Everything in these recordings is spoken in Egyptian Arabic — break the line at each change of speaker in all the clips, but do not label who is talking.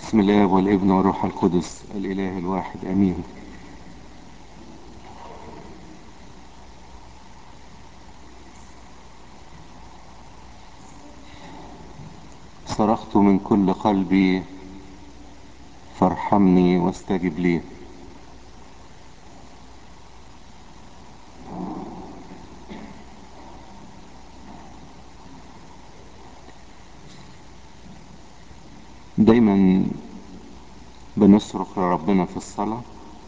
بسم الله والابن والروح القدس الاله الواحد امين صرخت من كل قلبي فارحمني واستجب لي دايما بنصرخ لربنا في الصلاة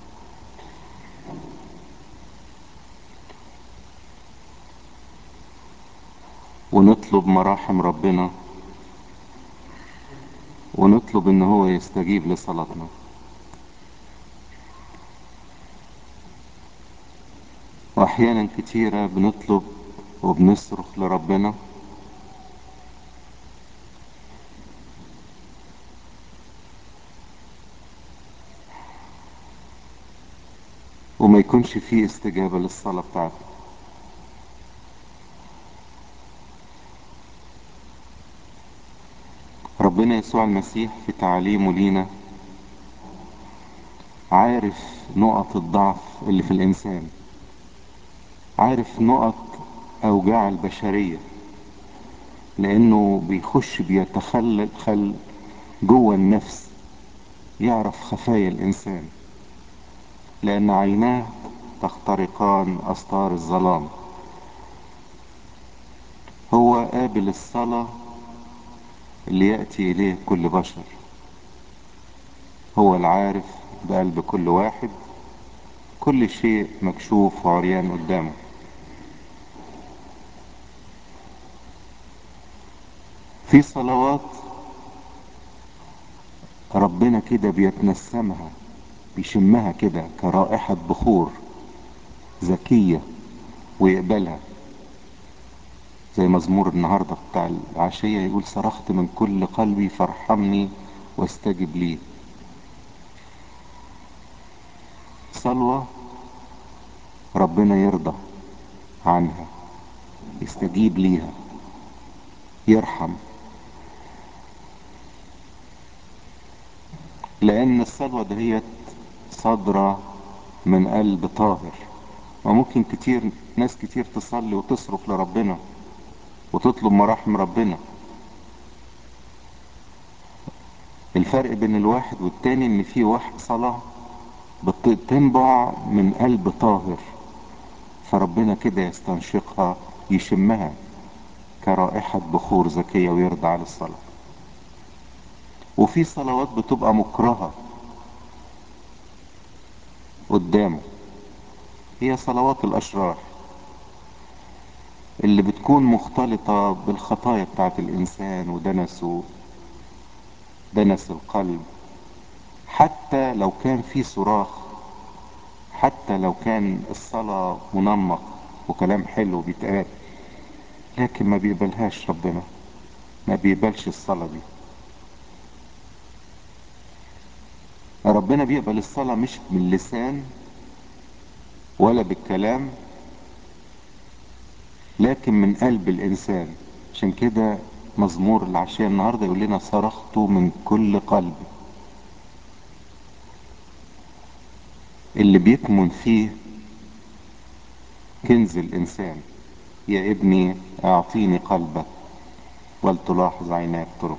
ونطلب مراحم ربنا ونطلب ان هو يستجيب لصلاتنا واحيانا كتيرة بنطلب وبنصرخ لربنا وما يكونش فيه استجابة للصلاة بتاعته ربنا يسوع المسيح في تعليمه لينا عارف نقط الضعف اللي في الإنسان عارف نقط أوجاع البشرية لأنه بيخش بيتخلل خل جوه النفس يعرف خفايا الإنسان لأن عيناه تخترقان أستار الظلام هو قابل الصلاة اللي يأتي إليه كل بشر هو العارف بقلب كل واحد كل شيء مكشوف وعريان قدامه في صلوات ربنا كده بيتنسمها بيشمها كده كرائحة بخور ذكية ويقبلها زي مزمور النهاردة بتاع العشية يقول صرخت من كل قلبي فارحمني واستجب لي صلوة ربنا يرضى عنها يستجيب ليها يرحم لأن الصلوة دهيت صادرة من قلب طاهر وممكن كتير ناس كتير تصلي وتصرخ لربنا وتطلب مراحم ربنا الفرق بين الواحد والتاني ان في واحد صلاة بتنبع من قلب طاهر فربنا كده يستنشقها يشمها كرائحة بخور ذكية ويرضى على الصلاة وفي صلوات بتبقى مكرهة قدامه هي صلوات الأشرار اللي بتكون مختلطة بالخطايا بتاعت الإنسان ودنسه دنس القلب حتى لو كان في صراخ حتى لو كان الصلاة منمق وكلام حلو بيتقال لكن ما بيقبلهاش ربنا ما بيقبلش الصلاة دي ربنا بيقبل الصلاة مش باللسان ولا بالكلام لكن من قلب الإنسان عشان كده مزمور العشية النهاردة يقول لنا صرخت من كل قلب اللي بيكمن فيه كنز الإنسان يا ابني أعطيني قلبك ولتلاحظ عيناك طرق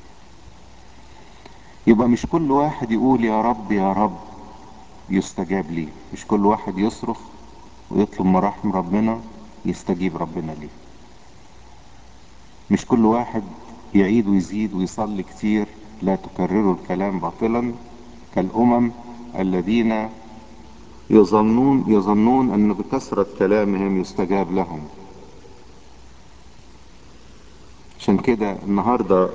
يبقى مش كل واحد يقول يا رب يا رب يستجاب ليه مش كل واحد يصرخ ويطلب مراحم ربنا يستجيب ربنا ليه مش كل واحد يعيد ويزيد ويصلي كتير لا تكرروا الكلام باطلا كالأمم الذين يظنون يظنون أن بكثرة كلامهم يستجاب لهم عشان كده النهاردة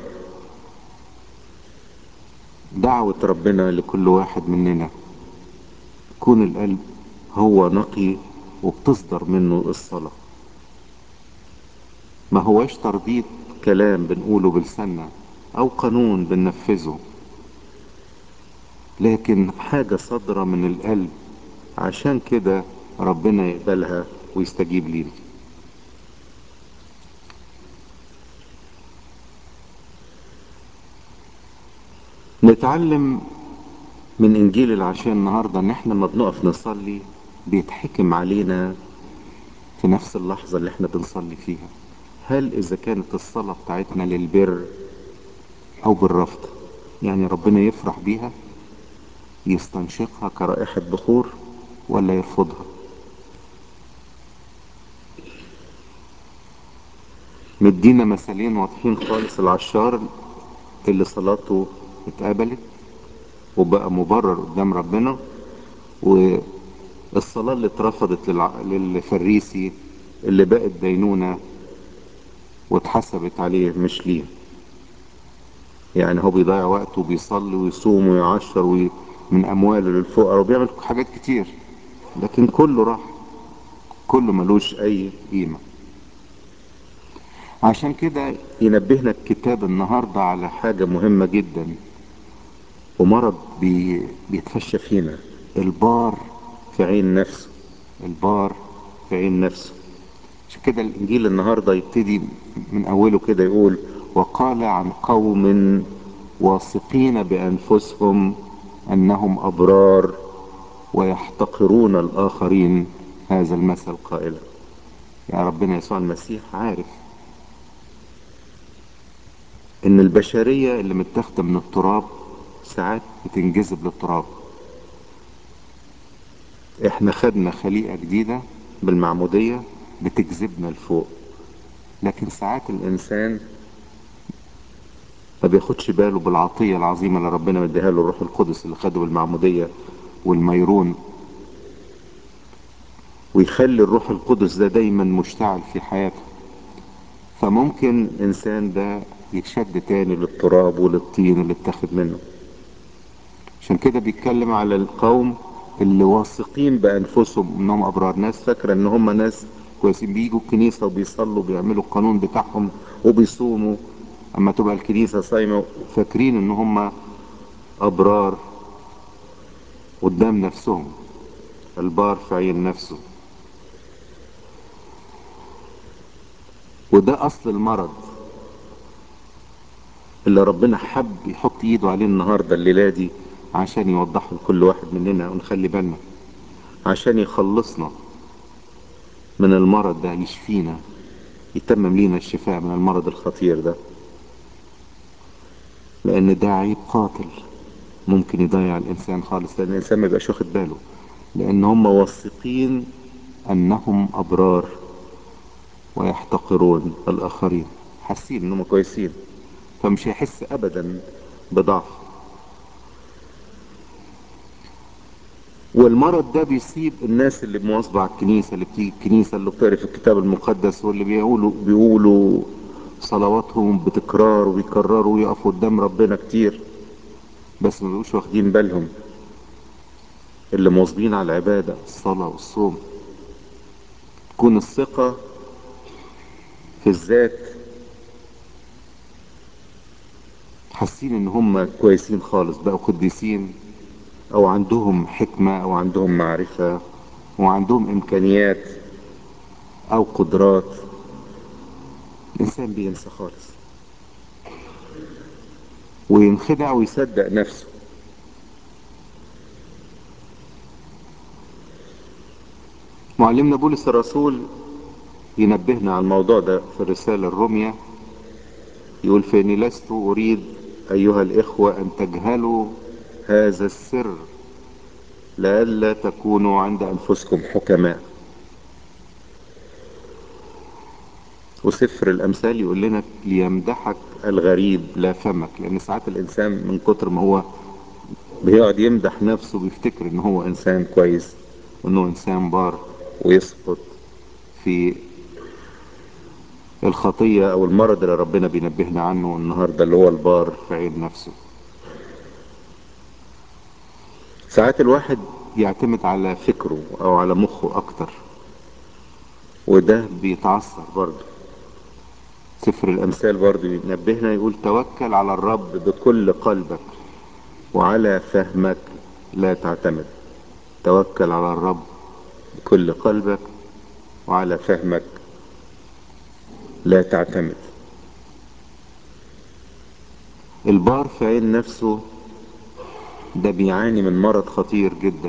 دعوة ربنا لكل واحد مننا يكون القلب هو نقي وبتصدر منه الصلاة ما هواش ترديد كلام بنقوله بلساننا او قانون بننفذه لكن حاجة صادرة من القلب عشان كده ربنا يقبلها ويستجيب لينا نتعلم من انجيل العشاء النهاردة ان احنا لما بنقف نصلي بيتحكم علينا في نفس اللحظة اللي احنا بنصلي فيها هل اذا كانت الصلاة بتاعتنا للبر او بالرفض يعني ربنا يفرح بيها يستنشقها كرائحة بخور ولا يرفضها مدينا مثالين واضحين خالص العشار اللي صلاته اتقبلت وبقى مبرر قدام ربنا والصلاة اللي اترفضت للع... للفريسي اللي بقت دينونة واتحسبت عليه مش ليه يعني هو بيضيع وقته وبيصلي ويصوم ويعشر وي... من امواله للفقراء وبيعمل حاجات كتير لكن كله راح كله ملوش اي قيمة عشان كده ينبهنا الكتاب النهاردة على حاجة مهمة جدا ومرض بي... بيتفشى فينا البار في عين نفسه البار في عين نفسه عشان كده الانجيل النهاردة يبتدي من اوله كده يقول وقال عن قوم واثقين بانفسهم انهم ابرار ويحتقرون الاخرين هذا المثل قائلا يا ربنا يسوع المسيح عارف ان البشرية اللي متاخدة من التراب ساعات بتنجذب للتراب احنا خدنا خليقة جديدة بالمعمودية بتجذبنا لفوق لكن ساعات الانسان ما بياخدش باله بالعطية العظيمة اللي ربنا مديها له الروح القدس اللي خده بالمعمودية والميرون ويخلي الروح القدس ده دايما مشتعل في حياته فممكن انسان ده يتشد تاني للتراب وللطين اللي اتاخد منه عشان كده بيتكلم على القوم اللي واثقين بانفسهم انهم ابرار ناس فاكره ان هم ناس كويسين بيجوا الكنيسه وبيصلوا بيعملوا القانون بتاعهم وبيصوموا اما تبقى الكنيسه صايمه فاكرين ان هم ابرار قدام نفسهم البار في عين نفسه وده اصل المرض اللي ربنا حب يحط ايده عليه النهارده الليله دي عشان يوضحه لكل واحد مننا ونخلي بالنا عشان يخلصنا من المرض ده يشفينا يتمم لينا الشفاء من المرض الخطير ده لان ده عيب قاتل ممكن يضيع الانسان خالص لان الانسان ما يبقاش واخد باله لان هم واثقين انهم ابرار ويحتقرون الاخرين حاسين انهم كويسين فمش هيحس ابدا بضعف والمرض ده بيصيب الناس اللي مواظبة على الكنيسة اللي بتيجي الكنيسة اللي بتقرا في الكتاب المقدس واللي بيقولوا بيقولوا صلواتهم بتكرار ويكرروا ويقفوا قدام ربنا كتير بس ما بيبقوش واخدين بالهم اللي مواظبين على العبادة الصلاة والصوم تكون الثقة في الذات حاسين ان هم كويسين خالص بقوا قديسين او عندهم حكمة او عندهم معرفة وعندهم امكانيات او قدرات الانسان بينسى خالص وينخدع ويصدق نفسه معلمنا بولس الرسول ينبهنا على الموضوع ده في الرسالة الرومية يقول فإني لست أريد أيها الإخوة أن تجهلوا هذا السر لئلا تكونوا عند أنفسكم حكماء وسفر الأمثال يقول لنا ليمدحك الغريب لا فمك لأن ساعات الإنسان من كتر ما هو بيقعد يمدح نفسه بيفتكر إن هو إنسان كويس وإنه إنسان بار ويسقط في الخطية أو المرض اللي ربنا بينبهنا عنه النهاردة اللي هو البار في عين نفسه ساعات الواحد يعتمد على فكره أو على مخه أكتر وده بيتعثر برضه سفر الأمثال برضه ينبهنا يقول توكل على الرب بكل قلبك وعلى فهمك لا تعتمد توكل على الرب بكل قلبك وعلى فهمك لا تعتمد البار في عين نفسه ده بيعاني من مرض خطير جدا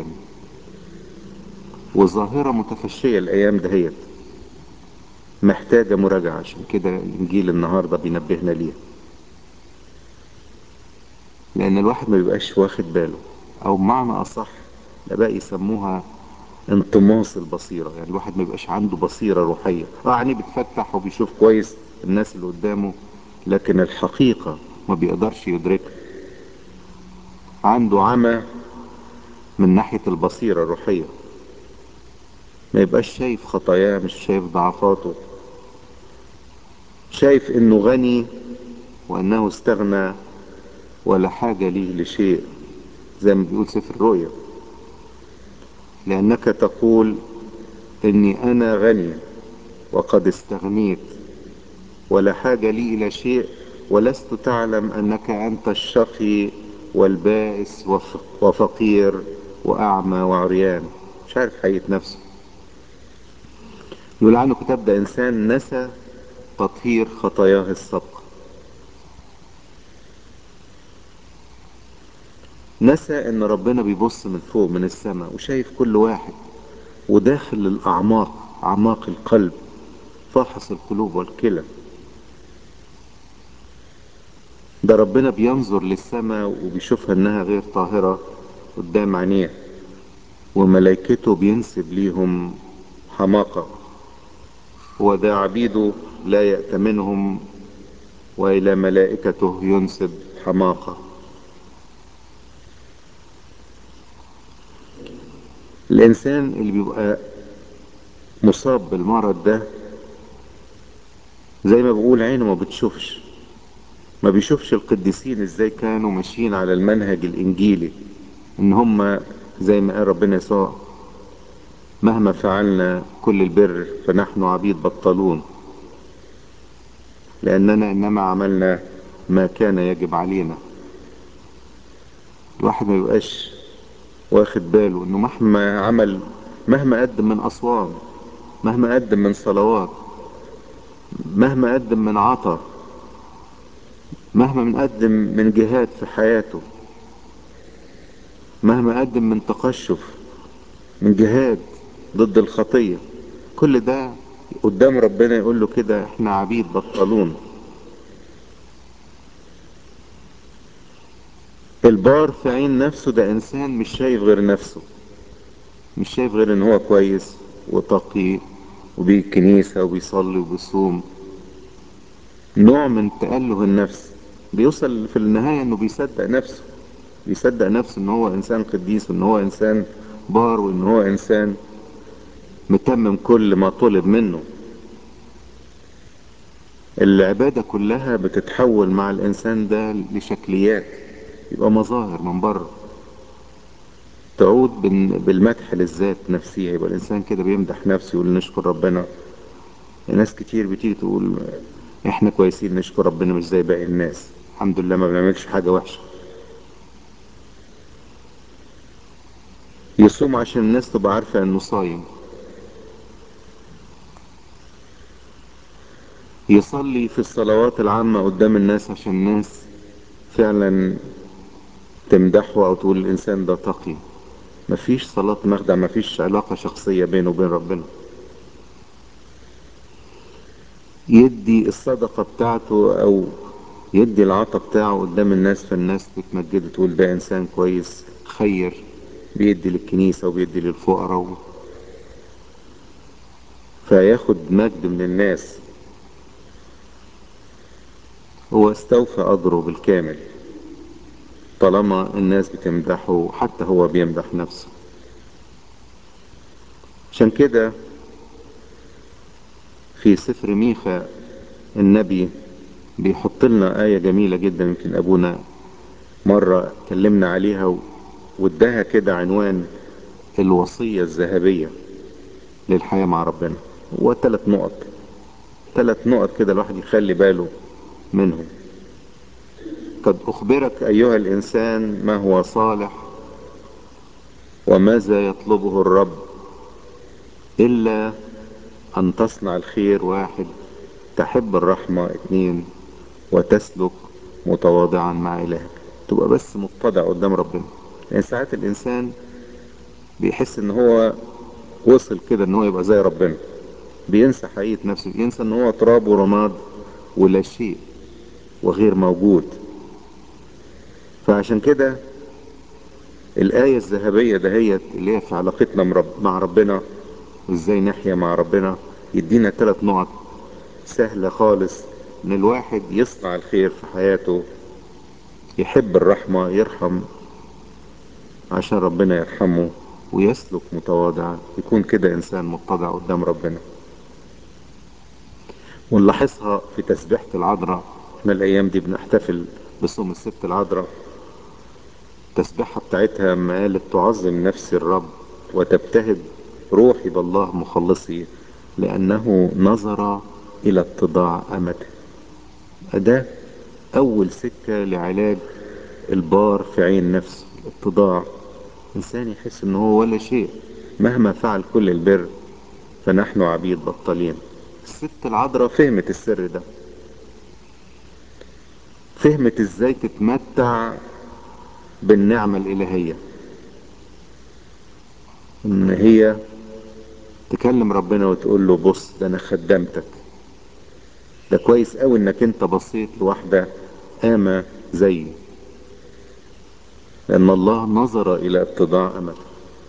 وظاهرة متفشية الأيام دهيت محتاجة مراجعة عشان كده الإنجيل النهاردة بينبهنا ليها لأن الواحد ما بيبقاش واخد باله أو بمعنى أصح بقى يسموها انطماس البصيرة يعني الواحد ما بيبقاش عنده بصيرة روحية اه عينيه بتفتح وبيشوف كويس الناس اللي قدامه لكن الحقيقة ما بيقدرش يدركها عنده عمى من ناحية البصيرة الروحية ما يبقاش شايف خطاياه مش شايف ضعفاته شايف انه غني وانه استغنى ولا حاجة ليه لشيء زي ما بيقول سفر الرؤيا لانك تقول اني انا غني وقد استغنيت ولا حاجة لي الى شيء ولست تعلم انك انت الشقي والبائس وف- وفقير واعمى وعريان مش عارف حقيقة نفسه يقول عنه كتاب ده انسان نسى تطهير خطاياه السابقة نسى ان ربنا بيبص من فوق من السماء وشايف كل واحد وداخل الاعماق اعماق القلب فاحص القلوب والكلى ده ربنا بينظر للسماء وبيشوفها انها غير طاهرة قدام عينيه وملائكته بينسب ليهم حماقة وده عبيده لا يأتمنهم وإلى ملائكته ينسب حماقة الإنسان اللي بيبقى مصاب بالمرض ده زي ما بقول عينه ما بتشوفش ما بيشوفش القديسين ازاي كانوا ماشيين على المنهج الانجيلي ان هم زي ما قال ربنا يسوع مهما فعلنا كل البر فنحن عبيد بطلون لاننا انما عملنا ما كان يجب علينا الواحد ما يبقاش واخد باله انه مهما عمل مهما قدم من اصوام مهما قدم من صلوات مهما قدم من عطا مهما مقدم من جهاد في حياته مهما قدم من تقشف من جهاد ضد الخطية كل ده قدام ربنا يقول له كده احنا عبيد بطلون البار في عين نفسه ده انسان مش شايف غير نفسه مش شايف غير ان هو كويس وتقي وبيجي الكنيسة وبيصلي وبيصوم نوع من تأله النفس بيوصل في النهاية انه بيصدق نفسه بيصدق نفسه ان هو انسان قديس وان هو انسان بار وان هو انسان متمم كل ما طلب منه العبادة كلها بتتحول مع الانسان ده لشكليات يبقى مظاهر من بره تعود بال- بالمدح للذات نفسية يبقى الانسان كده بيمدح نفسه يقول نشكر ربنا ناس كتير بتيجي تقول احنا كويسين نشكر ربنا مش زي باقي الناس الحمد لله ما بنعملش حاجة وحشة يصوم عشان الناس تبقى عارفة انه صايم يصلي في الصلوات العامة قدام الناس عشان الناس فعلا تمدحه او تقول الانسان ده تقي مفيش صلاة مخدع مفيش علاقة شخصية بينه وبين ربنا يدي الصدقة بتاعته او يدي العطا بتاعه قدام الناس فالناس تتمجد تقول ده انسان كويس خير بيدي للكنيسة وبيدي للفقراء و... فياخد مجد من الناس هو استوفى أجره بالكامل طالما الناس بتمدحه حتى هو بيمدح نفسه عشان كده في سفر ميخا النبي بيحط لنا آية جميلة جدا يمكن أبونا مرة اتكلمنا عليها و- واداها كده عنوان الوصية الذهبية للحياة مع ربنا هو ثلاث نقط ثلاث نقط كده الواحد يخلي باله منهم قد أخبرك أيها الإنسان ما هو صالح وماذا يطلبه الرب إلا أن تصنع الخير واحد تحب الرحمة اتنين وتسلك متواضعا مع إلهك تبقى بس متضع قدام ربنا يعني ساعات الانسان بيحس ان هو وصل كده ان هو يبقى زي ربنا بينسى حقيقة نفسه بينسى ان هو تراب ورماد ولا شيء وغير موجود فعشان كده الآية الذهبية دهيت اللي هي في علاقتنا مرب- مع ربنا وازاي نحيا مع ربنا يدينا ثلاث نقط سهلة خالص ان الواحد يصنع الخير في حياته يحب الرحمة يرحم عشان ربنا يرحمه ويسلك متواضع يكون كده انسان متضع قدام ربنا ونلاحظها في تسبيحة العذراء احنا الايام دي بنحتفل بصوم الست العذراء التسبيحة بتاعتها ما قالت تعظم نفسي الرب وتبتهج روحي بالله مخلصي لأنه نظر إلى اتضاع أمته ده أول سكة لعلاج البار في عين نفسه الاتضاع إنسان يحس إن هو ولا شيء مهما فعل كل البر فنحن عبيد بطالين الست العذراء فهمت السر ده فهمت ازاي تتمتع بالنعمة الإلهية ان هي تكلم ربنا وتقول له بص ده انا خدمتك ده كويس قوي انك انت بصيت لواحدة قامة زيي لان الله نظر الى اتضاع امته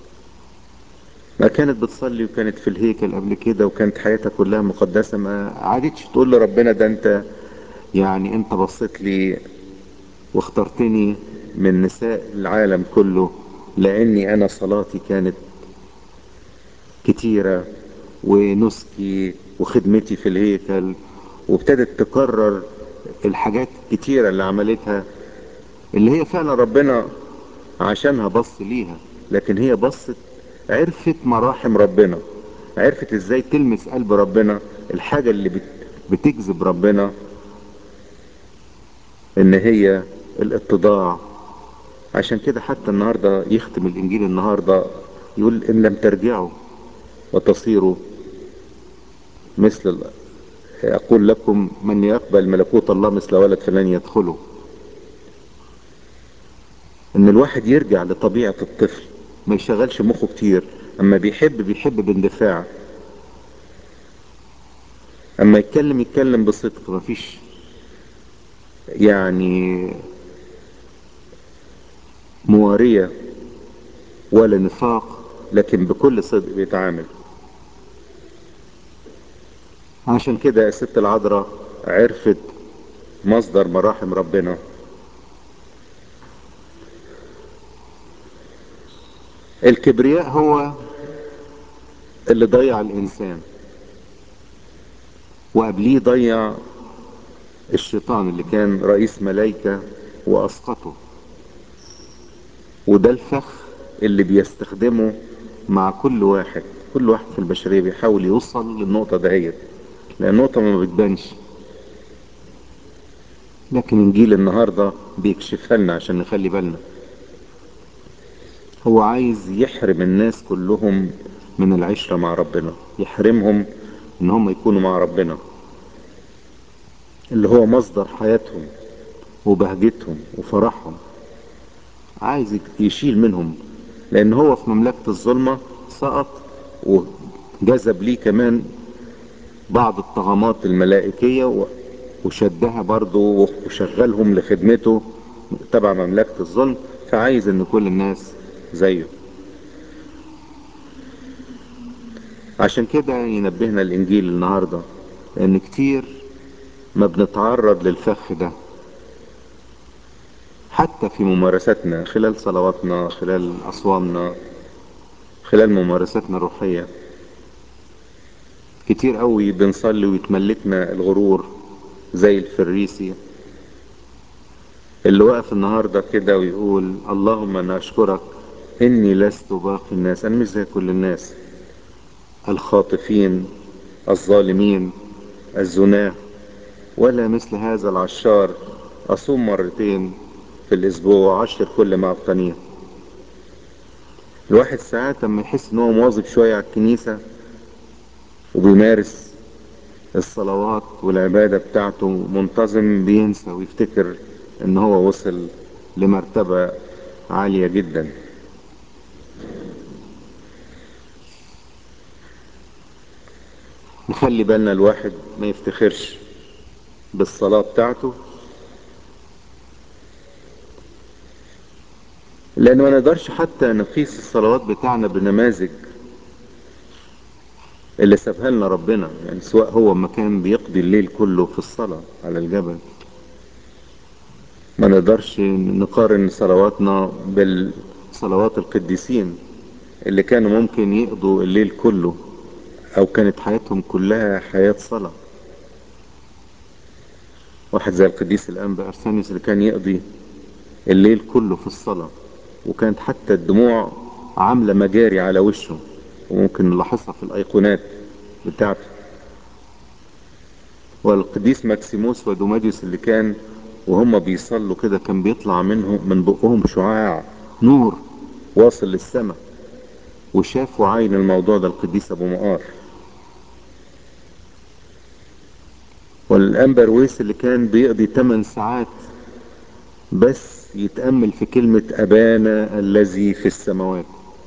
ما كانت بتصلي وكانت في الهيكل قبل كده وكانت حياتها كلها مقدسة ما عادتش تقول لربنا ده انت يعني انت بصيت لي واخترتني من نساء العالم كله لاني انا صلاتي كانت كتيرة ونسكي وخدمتي في الهيكل وابتدت تكرر الحاجات الكتيرة اللي عملتها اللي هي فعلا ربنا عشانها بص ليها لكن هي بصت عرفت مراحم ربنا عرفت ازاي تلمس قلب ربنا الحاجة اللي بت بتجذب ربنا ان هي الاتضاع عشان كده حتى النهاردة يختم الانجيل النهاردة يقول ان لم ترجعوا وتصيروا مثل ال- أقول لكم من يقبل ملكوت الله مثل ولد فلن يدخله إن الواحد يرجع لطبيعة الطفل ما يشغلش مخه كتير أما بيحب بيحب باندفاع أما يتكلم يتكلم بصدق مفيش يعني موارية ولا نفاق لكن بكل صدق بيتعامل عشان كده الست العذراء عرفت مصدر مراحم ربنا الكبرياء هو اللي ضيع الانسان وقبليه ضيع الشيطان اللي كان رئيس ملايكة واسقطه وده الفخ اللي بيستخدمه مع كل واحد كل واحد في البشرية بيحاول يوصل للنقطة دهيت لان النقطة ما بتبانش لكن انجيل النهاردة بيكشفها لنا عشان نخلي بالنا هو عايز يحرم الناس كلهم من العشرة مع ربنا يحرمهم ان هم يكونوا مع ربنا اللي هو مصدر حياتهم وبهجتهم وفرحهم عايز يشيل منهم لان هو في مملكة الظلمة سقط وجذب ليه كمان بعض الطغمات الملائكية و- وشدها برضو وشغلهم لخدمته تبع مملكة الظلم فعايز ان كل الناس زيه عشان كده ينبهنا الانجيل النهاردة ان كتير ما بنتعرض للفخ ده حتى في ممارساتنا خلال صلواتنا خلال اصوامنا خلال ممارساتنا الروحية كتير قوي بنصلي ويتملكنا الغرور زي الفريسي اللي وقف النهاردة كده ويقول اللهم انا اشكرك اني لست باقي الناس انا مش زي كل الناس الخاطفين الظالمين الزناه ولا مثل هذا العشار اصوم مرتين في الاسبوع وعشر كل ما اقتنيه الواحد ساعات لما يحس ان هو مواظب شوية على الكنيسة وبيمارس الصلوات والعبادة بتاعته منتظم بينسى ويفتكر ان هو وصل لمرتبة عالية جدا نخلي بالنا الواحد ما يفتخرش بالصلاة بتاعته لأن ما نقدرش حتى نقيس الصلوات بتاعنا بنماذج اللي سابها لنا ربنا يعني سواء هو ما كان بيقضي الليل كله في الصلاة على الجبل ما نقدرش نقارن صلواتنا بالصلوات القديسين اللي كانوا ممكن يقضوا الليل كله او كانت حياتهم كلها حياة صلاة واحد زي القديس الانبا ارسانيوس اللي كان يقضي الليل كله في الصلاة وكانت حتى الدموع عاملة مجاري على وشه وممكن نلاحظها في الايقونات بتاعته والقديس ماكسيموس ودوماديوس اللي كان وهم بيصلوا كده كان بيطلع منهم من بقهم شعاع نور واصل للسماء وشافوا عين الموضوع ده القديس ابو مقار والانبر ويس اللي كان بيقضي 8 ساعات بس يتأمل في كلمة أبانا الذي في السماوات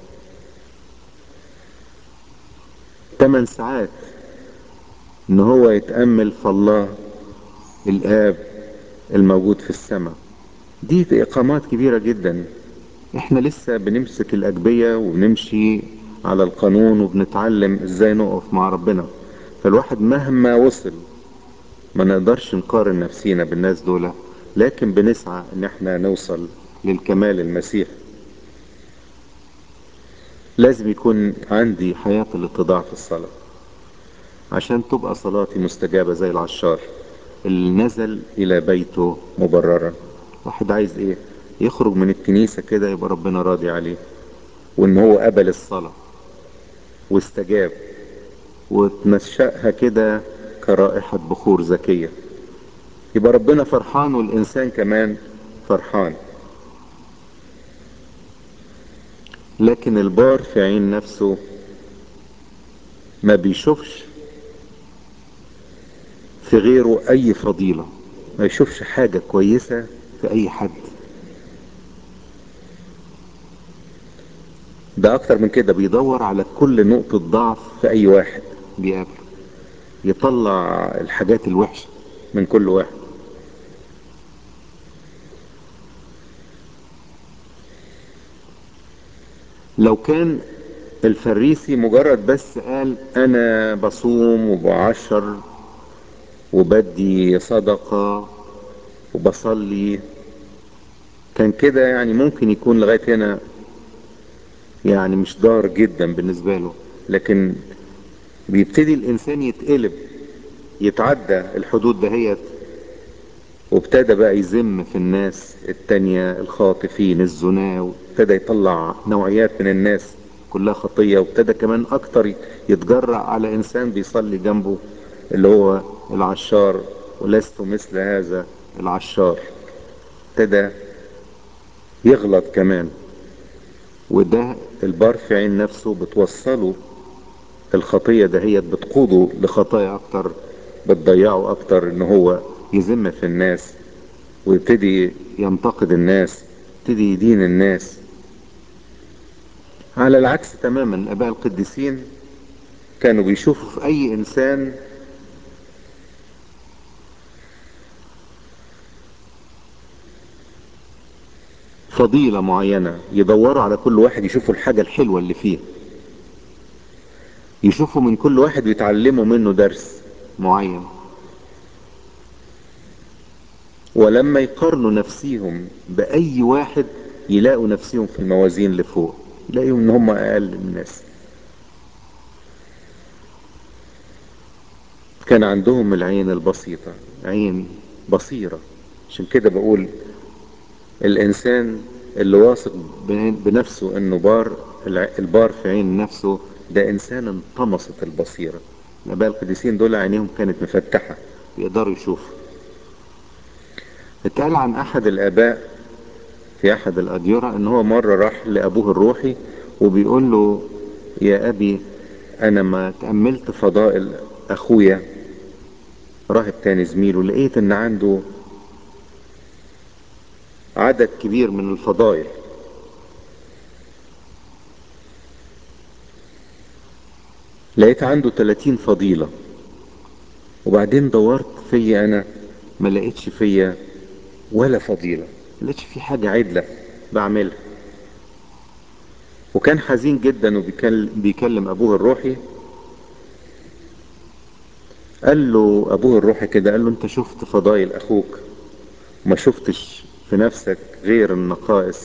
8 ساعات إن هو يتأمل في الله الآب الموجود في السماء دي إقامات كبيرة جدا احنا لسه بنمسك الأجبية وبنمشي على القانون وبنتعلم ازاي نقف مع ربنا فالواحد مهما وصل ما نقدرش نقارن نفسينا بالناس دول لكن بنسعى ان احنا نوصل للكمال المسيح لازم يكون عندي حياة الاتضاع في الصلاة عشان تبقى صلاتي مستجابة زي العشار اللي نزل الى بيته مبررا واحد عايز ايه يخرج من الكنيسة كده يبقى ربنا راضي عليه وان هو قبل الصلاة واستجاب وتنشأها كده كرائحة بخور زكية يبقى ربنا فرحان والإنسان كمان فرحان لكن البار في عين نفسه ما بيشوفش في غيره أي فضيلة ما يشوفش حاجة كويسة في أي حد ده أكتر من كده بيدور على كل نقطة ضعف في أي واحد بيقابله يطلع الحاجات الوحشة من كل واحد لو كان الفريسي مجرد بس قال انا بصوم وبعشر وبدي صدقة وبصلي كان كده يعني ممكن يكون لغاية هنا يعني مش ضار جدا بالنسبة له لكن بيبتدي الانسان يتقلب يتعدى الحدود دهيت وابتدى بقى يذم في الناس التانية الخاطفين الزنا وابتدى يطلع نوعيات من الناس كلها خطية وابتدى كمان اكتر يتجرأ على انسان بيصلي جنبه اللي هو العشار ولست مثل هذا العشار ابتدى يغلط كمان وده البار في عين نفسه بتوصله الخطية دهيت بتقوده لخطايا اكتر بتضيعه اكتر ان هو يذم في الناس ويبتدي ينتقد الناس يبتدي يدين الناس على العكس تماما الاباء القديسين كانوا بيشوفوا في اي انسان فضيلة معينة يدوروا على كل واحد يشوفوا الحاجة الحلوة اللي فيه يشوفوا من كل واحد ويتعلموا منه درس معين ولما يقارنوا نفسيهم بأي واحد يلاقوا نفسهم في الموازين اللي فوق يلاقيهم ان هم اقل من الناس كان عندهم العين البسيطة عين بصيرة عشان كده بقول الانسان اللي واثق بنفسه انه بار البار في عين نفسه ده انسان انطمست البصيرة الاباء القديسين دول عينيهم كانت مفتحة يقدروا يشوفوا اتقال عن احد الاباء في احد الاديرة ان هو مرة راح لابوه الروحي وبيقول له يا ابي انا ما تأملت فضائل اخويا راهب تاني زميله لقيت ان عنده عدد كبير من الفضائل لقيت عنده 30 فضيلة وبعدين دورت فيا انا ما لقيتش فيا ولا فضيلة ما لقيتش في حاجة عدلة بعملها وكان حزين جدا وبيكلم ابوه الروحي قال له ابوه الروحي كده قال له انت شفت فضايل اخوك ما شفتش في نفسك غير النقائص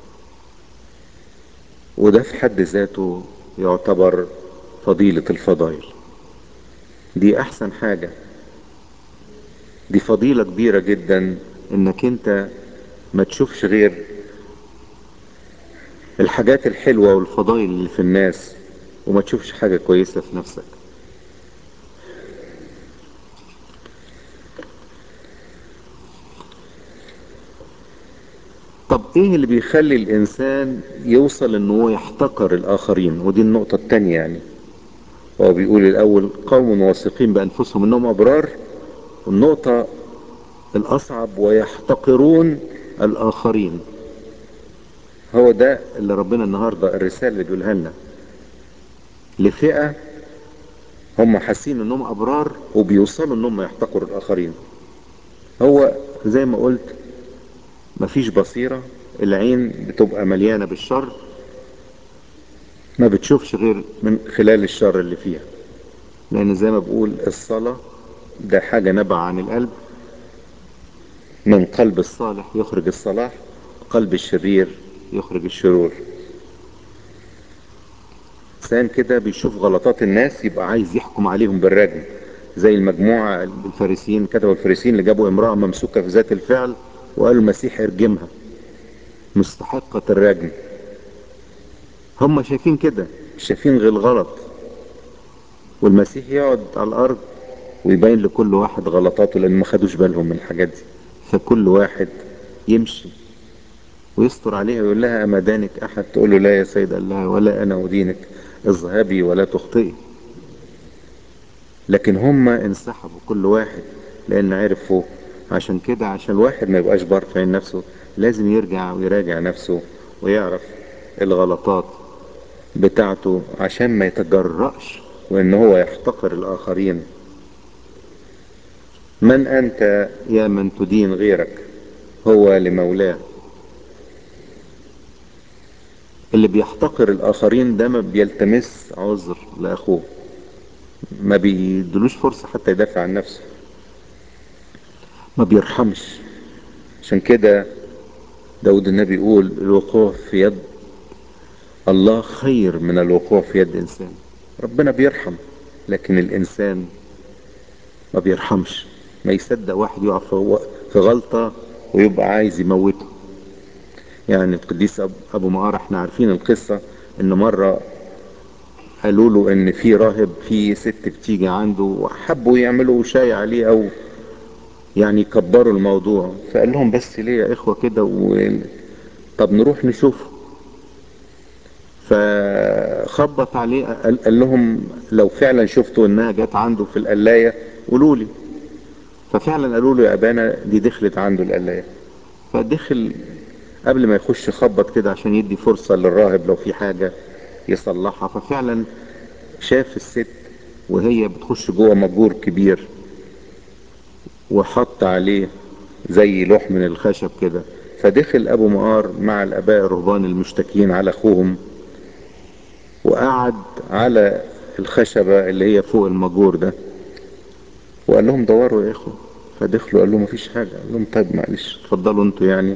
وده في حد ذاته يعتبر فضيلة الفضائل دي احسن حاجة دي فضيلة كبيرة جدا انك انت ما تشوفش غير الحاجات الحلوة والفضائل اللي في الناس وما تشوفش حاجة كويسة في نفسك طب ايه اللي بيخلي الانسان يوصل ان هو يحتقر الاخرين ودي النقطة التانية يعني هو بيقول الاول قوم واثقين بانفسهم انهم ابرار والنقطة الاصعب ويحتقرون الاخرين هو ده اللي ربنا النهاردة الرسالة اللي بيقولها لنا لفئة هم حاسين انهم ابرار وبيوصلوا انهم يحتقروا الاخرين هو زي ما قلت مفيش بصيرة العين بتبقى مليانة بالشر ما بتشوفش غير من خلال الشر اللي فيها لان زي ما بقول الصلاة ده حاجة نبع عن القلب من قلب الصالح يخرج الصلاح قلب الشرير يخرج الشرور انسان كده بيشوف غلطات الناس يبقى عايز يحكم عليهم بالرجم زي المجموعة الفارسيين كتبوا الفارسيين اللي جابوا امرأة ممسوكة في ذات الفعل وقالوا المسيح ارجمها مستحقة الرجم هم شايفين كده شايفين غير الغلط والمسيح يقعد على الارض ويبين لكل واحد غلطاته لان ما خدوش بالهم من الحاجات دي فكل واحد يمشي ويستر عليها ويقول لها اما دانك احد تقول له لا يا سيد قال لها ولا انا ادينك اذهبي ولا تخطئي لكن هم انسحبوا كل واحد لان عرفوا عشان كده عشان الواحد ما يبقاش بار في عين نفسه لازم يرجع ويراجع نفسه ويعرف الغلطات بتاعته عشان ما يتجرأش وان هو يحتقر الاخرين من انت يا من تدين غيرك هو لمولاه اللي بيحتقر الاخرين ده ما بيلتمس عذر لاخوه ما بيدلوش فرصة حتى يدافع عن نفسه ما بيرحمش عشان كده داود النبي يقول الوقوع في يد الله خير من الوقوع في يد انسان ربنا بيرحم لكن الانسان ما بيرحمش ما يصدق واحد يقع في غلطة ويبقى عايز يموته يعني القديس ابو مقار احنا عارفين القصة ان مرة قالوا له ان في راهب في ست بتيجي عنده وحبوا يعملوا شاي عليه او يعني يكبروا الموضوع فقال لهم بس ليه يا اخوة كده و... طب نروح نشوفه فخبط عليه قال, قال لهم لو فعلا شفتوا انها جت عنده في القلاية قولوا لي ففعلا قالوا له يا ابانا دي دخلت عنده القلاية فدخل قبل ما يخش خبط كده عشان يدي فرصة للراهب لو في حاجة يصلحها ففعلا شاف الست وهي بتخش جوه مجور كبير وحط عليه زي لوح من الخشب كده فدخل ابو مقار مع الاباء الرهبان المشتكين على اخوهم وقعد على الخشبة اللي هي فوق المجور ده وقال لهم دوروا يا اخو فدخلوا قال لهم مفيش حاجة قال لهم طيب معلش اتفضلوا انتوا يعني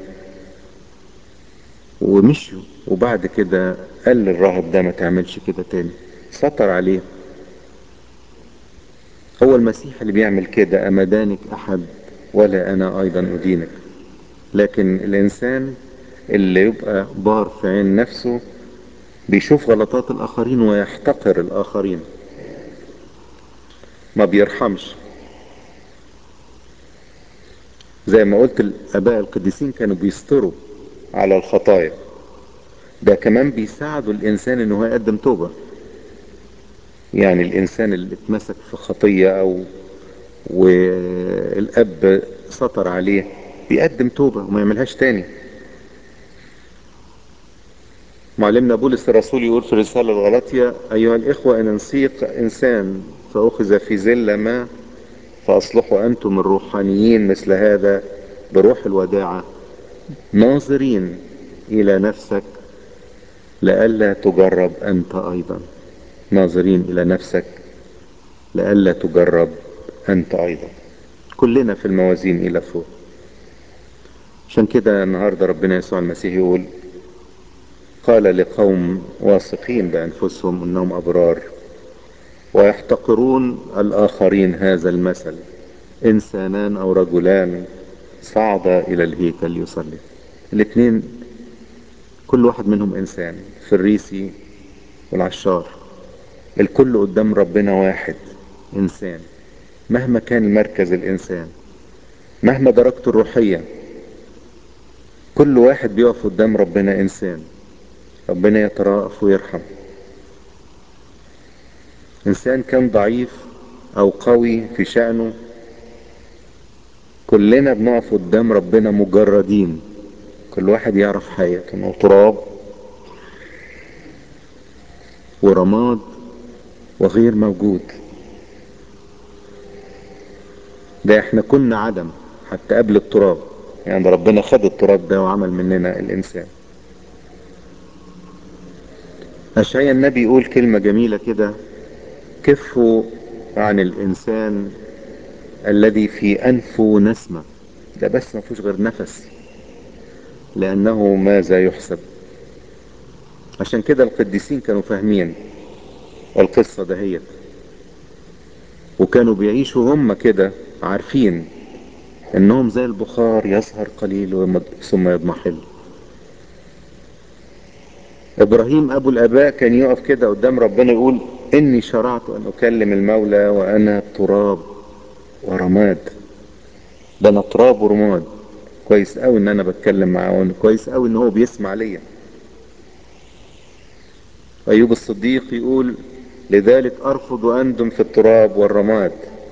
ومشوا وبعد كده قال للراهب ده ما تعملش كده تاني سطر عليه هو المسيح اللي بيعمل كده أما دانك أحد ولا أنا أيضا أدينك لكن الإنسان اللي يبقى بار في عين نفسه بيشوف غلطات الآخرين ويحتقر الآخرين ما بيرحمش زي ما قلت الآباء القديسين كانوا بيستروا على الخطايا ده كمان بيساعدوا الإنسان إنه يقدم توبة يعني الإنسان اللي اتمسك في خطية أو والأب سطر عليه بيقدم توبة وما يعملهاش تاني معلمنا بولس الرسول يقول في الرسالة الغلطية أيها الإخوة إن نسيق إنسان فأخذ في زلة ما فأصلحوا أنتم الروحانيين مثل هذا بروح الوداعة ناظرين إلى نفسك لئلا تجرب أنت أيضا ناظرين إلى نفسك لئلا تجرب أنت أيضا كلنا في الموازين إلى فوق عشان كده النهاردة ربنا يسوع المسيح يقول قال لقوم واثقين بأنفسهم أنهم أبرار ويحتقرون الآخرين هذا المثل إنسانان أو رجلان صعدا إلى الهيكل يصلي الاثنين كل واحد منهم إنسان فريسي والعشار الكل قدام ربنا واحد إنسان مهما كان مركز الإنسان مهما درجته الروحية كل واحد بيقف قدام ربنا إنسان ربنا يترأف ويرحم إنسان كان ضعيف أو قوي في شأنه كلنا بنقف قدام ربنا مجردين كل واحد يعرف حقيقته انه تراب ورماد وغير موجود ده احنا كنا عدم حتى قبل التراب يعني ربنا خد التراب ده وعمل مننا الانسان اشعيا النبي يقول كلمة جميلة كده كفوا عن الانسان الذي في انفه نسمة ده بس ما فيهوش غير نفس لانه ماذا يحسب عشان كده القديسين كانوا فاهمين القصة دهيت وكانوا بيعيشوا هم كده عارفين انهم زي البخار يظهر قليل ثم يضمحل ابراهيم ابو الاباء كان يقف كده قدام ربنا يقول اني شرعت ان اكلم المولى وانا تراب ورماد ده انا تراب ورماد كويس قوي ان انا بتكلم معاه كويس قوي ان هو بيسمع ليا ايوب الصديق يقول لذلك ارفض واندم في التراب والرماد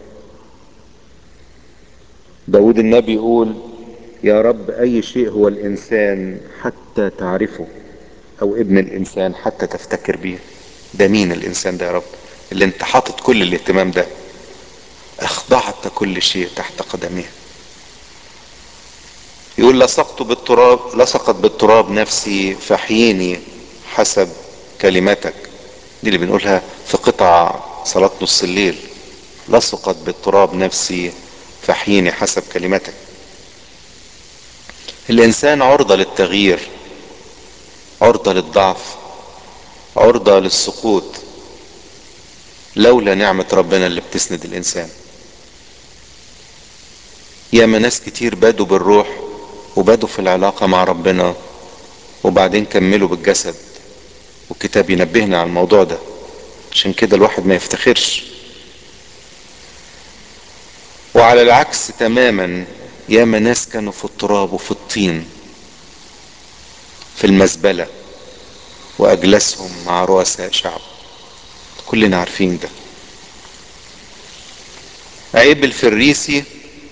داود النبي يقول يا رب اي شيء هو الانسان حتى تعرفه او ابن الانسان حتى تفتكر به ده مين الانسان ده يا رب اللي انت حاطط كل الاهتمام ده اخضعت كل شيء تحت قدميه يقول لصقت بالتراب لصقت بالتراب نفسي فحييني حسب كلمتك دي اللي بنقولها في قطع صلاة نص الليل لصقت بالتراب نفسي فحييني حسب كلمتك الانسان عرضة للتغيير عرضة للضعف عرضة للسقوط لولا نعمة ربنا اللي بتسند الانسان ياما ناس كتير بدوا بالروح وبدوا في العلاقة مع ربنا وبعدين كملوا بالجسد والكتاب ينبهنا على الموضوع ده عشان كده الواحد ما يفتخرش وعلى العكس تماما ياما ناس كانوا في التراب وفي الطين في المزبلة واجلسهم مع رؤساء شعب كلنا عارفين ده عيب الفريسي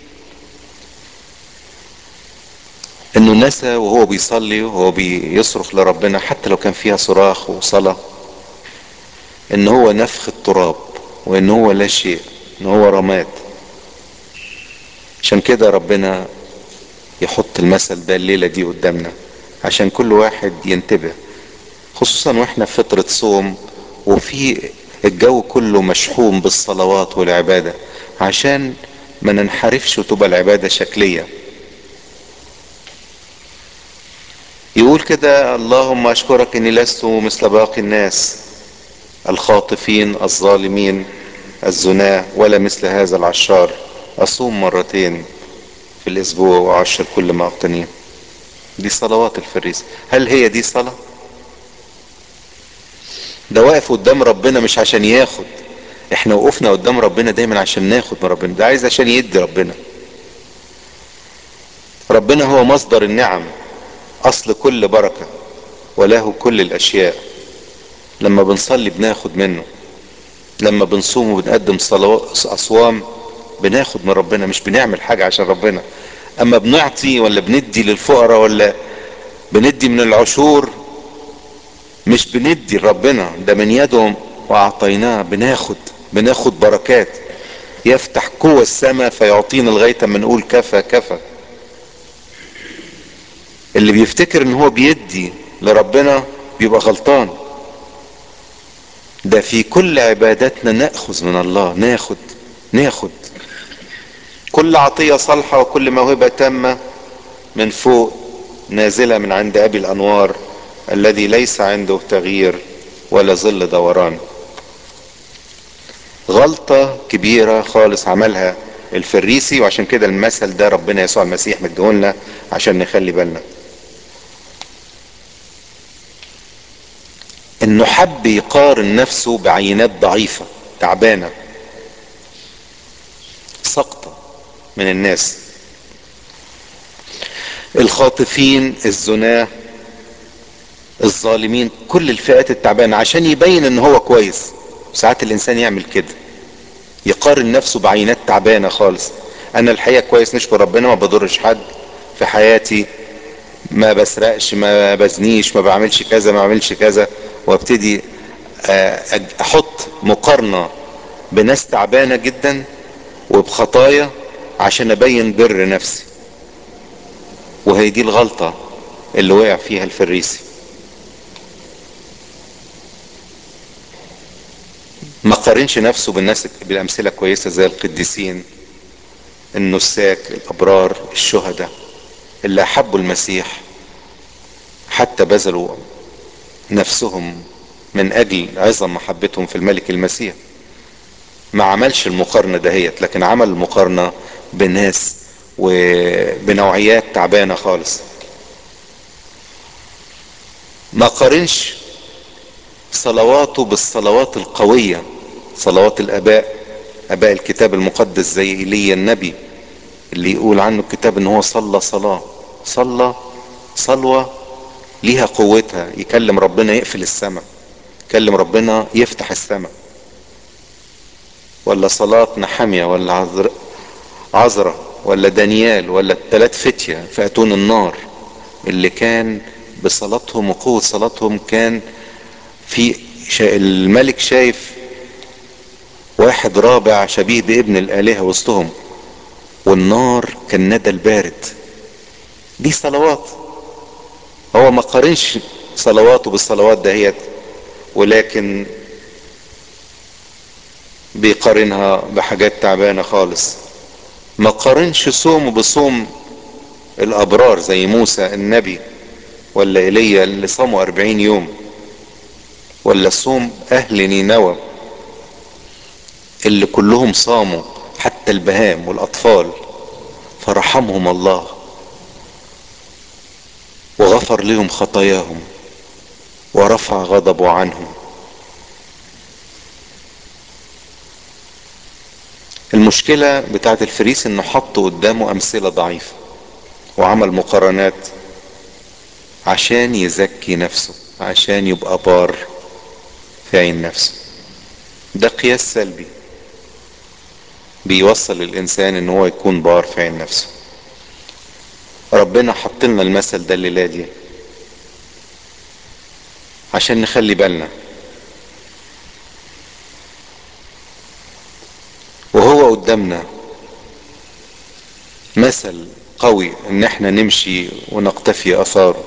انه نسى وهو بيصلي وهو بيصرخ لربنا حتى لو كان فيها صراخ وصلاة ان هو نفخ التراب وان هو لا شيء ان هو رماد عشان كده ربنا يحط المثل ده الليلة دي قدامنا عشان كل واحد ينتبه خصوصا واحنا في فترة صوم وفي الجو كله مشحوم بالصلوات والعبادة عشان ما ننحرفش وتبقى العبادة شكلية يقول كده اللهم اشكرك اني لست مثل باقي الناس الخاطفين الظالمين الزناة ولا مثل هذا العشار اصوم مرتين في الاسبوع واعشر كل ما اقتنيه دي صلوات الفريس هل هي دي صلاة ده واقف قدام ربنا مش عشان ياخد احنا وقفنا قدام ربنا دايما عشان ناخد من ربنا ده عايز عشان يدي ربنا ربنا هو مصدر النعم اصل كل بركة وله كل الاشياء لما بنصلي بناخد منه لما بنصوم وبنقدم صلوات اصوام بناخد من ربنا مش بنعمل حاجة عشان ربنا اما بنعطي ولا بندي للفقراء ولا بندي من العشور مش بندي لربنا ده من يدهم واعطيناه بناخد بناخد بركات يفتح قوة السماء فيعطينا لغاية ما نقول كفى كفى اللي بيفتكر ان هو بيدي لربنا بيبقى غلطان ده في كل عباداتنا ناخذ من الله ناخد ناخد كل عطية صالحة وكل موهبة تامة من فوق نازلة من عند ابي الانوار الذي ليس عنده تغيير ولا ظل دوران غلطة كبيرة خالص عملها الفريسي وعشان كده المثل ده ربنا يسوع المسيح مديهولنا عشان نخلي بالنا انه حب يقارن نفسه بعينات ضعيفة تعبانة سقطة من الناس الخاطفين الزناه الظالمين كل الفئات التعبانة عشان يبين ان هو كويس ساعات الانسان يعمل كده يقارن نفسه بعينات تعبانة خالص انا الحقيقة كويس نشكر ربنا ما بضرش حد في حياتي ما بسرقش ما بزنيش ما بعملش كذا ما بعملش كذا وابتدي احط مقارنة بناس تعبانة جدا وبخطايا عشان ابين بر نفسي وهي دي الغلطة اللي وقع فيها الفريسي ما قارنش نفسه بالناس بالامثله كويسه زي القديسين النساك الابرار الشهداء اللي احبوا المسيح حتى بذلوا نفسهم من اجل عظم محبتهم في الملك المسيح ما عملش المقارنه دهيت لكن عمل المقارنه بناس وبنوعيات تعبانه خالص ما قارنش صلواته بالصلوات القوية صلوات الاباء اباء الكتاب المقدس زي ايليا النبي اللي يقول عنه الكتاب ان هو صلى صلاة صلى صلوة ليها قوتها يكلم ربنا يقفل السماء يكلم ربنا يفتح السماء ولا صلاة نحمية ولا عذر عذرة ولا دانيال ولا الثلاث فتية في اتون النار اللي كان بصلاتهم وقوة صلاتهم كان في شا الملك شايف واحد رابع شبيه بابن الآلهة وسطهم والنار كالندى البارد دي صلوات هو ما قارنش صلواته بالصلوات دهيت ولكن بيقارنها بحاجات تعبانة خالص ما قارنش صومه بصوم الأبرار زي موسى النبي ولا ايليا اللي صاموا أربعين يوم ولا صوم اهل نينوى اللي كلهم صاموا حتى البهام والاطفال فرحمهم الله وغفر لهم خطاياهم ورفع غضبه عنهم المشكلة بتاعت الفريس انه حط قدامه امثلة ضعيفة وعمل مقارنات عشان يزكي نفسه عشان يبقى بار في عين نفسه ده قياس سلبي بيوصل الانسان ان هو يكون بار في عين نفسه ربنا حط لنا المثل ده الليله دي عشان نخلي بالنا وهو قدامنا مثل قوي ان احنا نمشي ونقتفي اثاره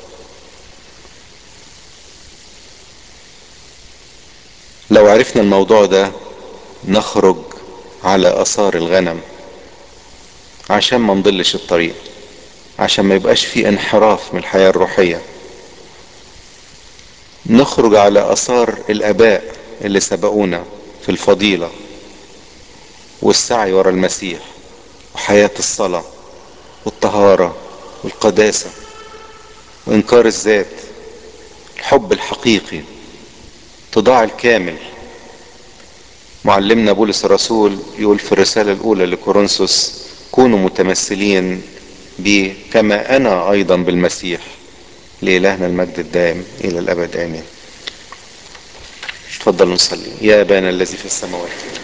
لو عرفنا الموضوع ده نخرج على اثار الغنم عشان ما نضلش الطريق عشان ما يبقاش في انحراف من الحياة الروحية نخرج على اثار الاباء اللي سبقونا في الفضيلة والسعي ورا المسيح وحياة الصلاة والطهارة والقداسة وانكار الذات الحب الحقيقي تضاع الكامل معلمنا بولس الرسول يقول في الرسالة الأولى لكورنثوس كونوا متمثلين بي كما أنا أيضا بالمسيح لإلهنا المجد الدائم إلى الأبد آمين تفضل نصلي يا أبانا الذي في السماوات